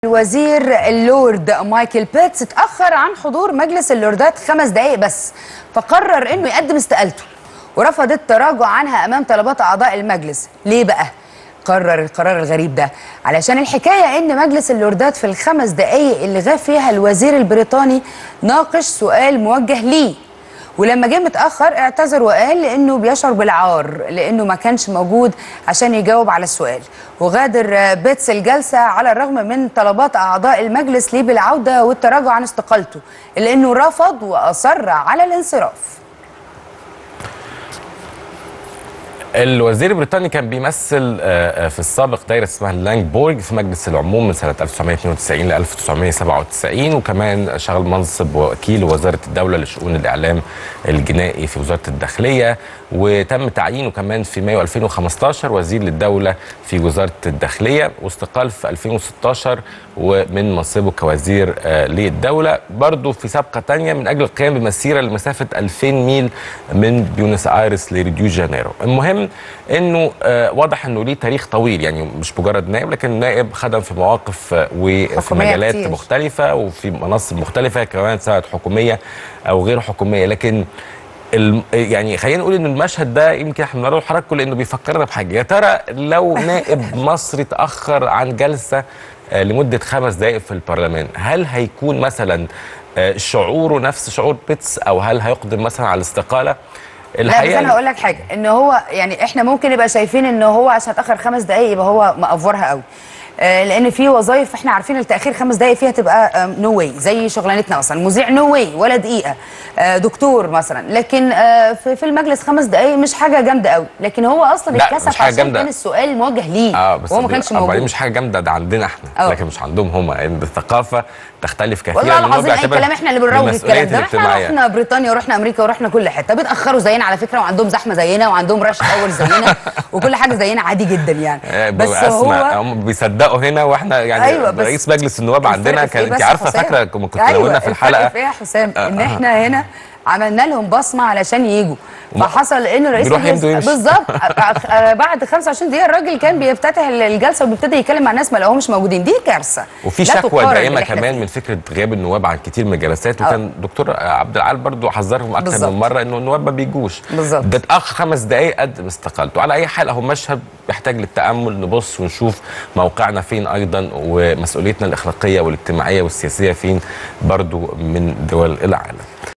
الوزير اللورد مايكل بيتس اتأخر عن حضور مجلس اللوردات خمس دقايق بس فقرر انه يقدم استقالته ورفض التراجع عنها امام طلبات اعضاء المجلس ليه بقى قرر القرار الغريب ده علشان الحكاية ان مجلس اللوردات في الخمس دقايق اللي غاب فيها الوزير البريطاني ناقش سؤال موجه ليه ولما جه متاخر اعتذر وقال لانه بيشعر بالعار لانه ما كانش موجود عشان يجاوب على السؤال وغادر بيتس الجلسه على الرغم من طلبات اعضاء المجلس ليه بالعوده والتراجع عن استقالته الا انه رفض واصر على الانصراف الوزير البريطاني كان بيمثل في السابق دايره اسمها اللانجبورج في مجلس العموم من سنه 1992 ل 1997 وكمان شغل منصب وكيل وزاره الدوله لشؤون الاعلام الجنائي في وزاره الداخليه وتم تعيينه كمان في مايو 2015 وزير للدوله في وزاره الداخليه واستقال في 2016 ومن منصبه كوزير للدوله برضه في سابقه ثانيه من اجل القيام بمسيره لمسافه 2000 ميل من بيونس ايرس لريو جانيرو المهم انه واضح انه ليه تاريخ طويل يعني مش مجرد نائب لكن نائب خدم في مواقف وفي مجالات كتير. مختلفه وفي مناصب مختلفه كمان سواء حكوميه او غير حكوميه لكن الم... يعني خلينا نقول ان المشهد ده يمكن احنا بنقول لحضراتكم لانه بيفكرنا بحاجه يا ترى لو نائب مصري تاخر عن جلسه لمده خمس دقائق في البرلمان هل هيكون مثلا شعوره نفس شعور بيتس او هل هيقدم مثلا على الاستقاله الحقيقه لا بس انا هقول لك حاجه ان هو يعني احنا ممكن نبقى شايفين ان هو عشان اتاخر خمس دقائق يبقى هو مقفرها قوي آه لان في وظائف احنا عارفين التاخير خمس دقائق فيها تبقى نو واي زي شغلانتنا مثلا مذيع نو واي ولا دقيقه آه دكتور مثلا لكن آه في, في المجلس خمس دقائق مش حاجه جامده قوي لكن هو اصلا اتكسف عشان جامدة. كان السؤال موجه ليه اه بس وهو ما كانش موجود مش حاجه جامده ده عندنا احنا أوه. لكن مش عندهم هم يعني الثقافه تختلف كثيرا والله العظيم اي كلام احنا اللي بنروج الكلام ده احنا رحنا بريطانيا ورحنا امريكا ورحنا كل حته بيتاخروا زينا على فكره وعندهم زحمه زينا وعندهم رش اور زينا وكل حاجه زينا عادي جدا يعني بس هو هم بيصدقوا هنا واحنا يعني أيوة رئيس مجلس النواب عندنا كان انت عارفه فاكره كنت أيوة قلنا في الحلقه فيها حسام ان احنا هنا عملنا لهم بصمه علشان يجوا فحصل انه رئيس بالظبط بعد 25 دقيقه الراجل كان بيفتتح الجلسه وبيبتدي يتكلم مع الناس ما لقوهمش موجودين دي كارثه وفي شكوى دائمه كمان من فكره غياب النواب عن كتير من الجلسات وكان دكتور عبد العال برضو حذرهم اكثر بالزبط. من مره انه النواب ما بيجوش بالظبط ده اتاخر خمس دقائق قدم استقالته على اي حال اهو مشهد بيحتاج للتامل نبص ونشوف موقعنا فين ايضا ومسؤوليتنا الاخلاقيه والاجتماعيه والسياسيه فين برضو من دول العالم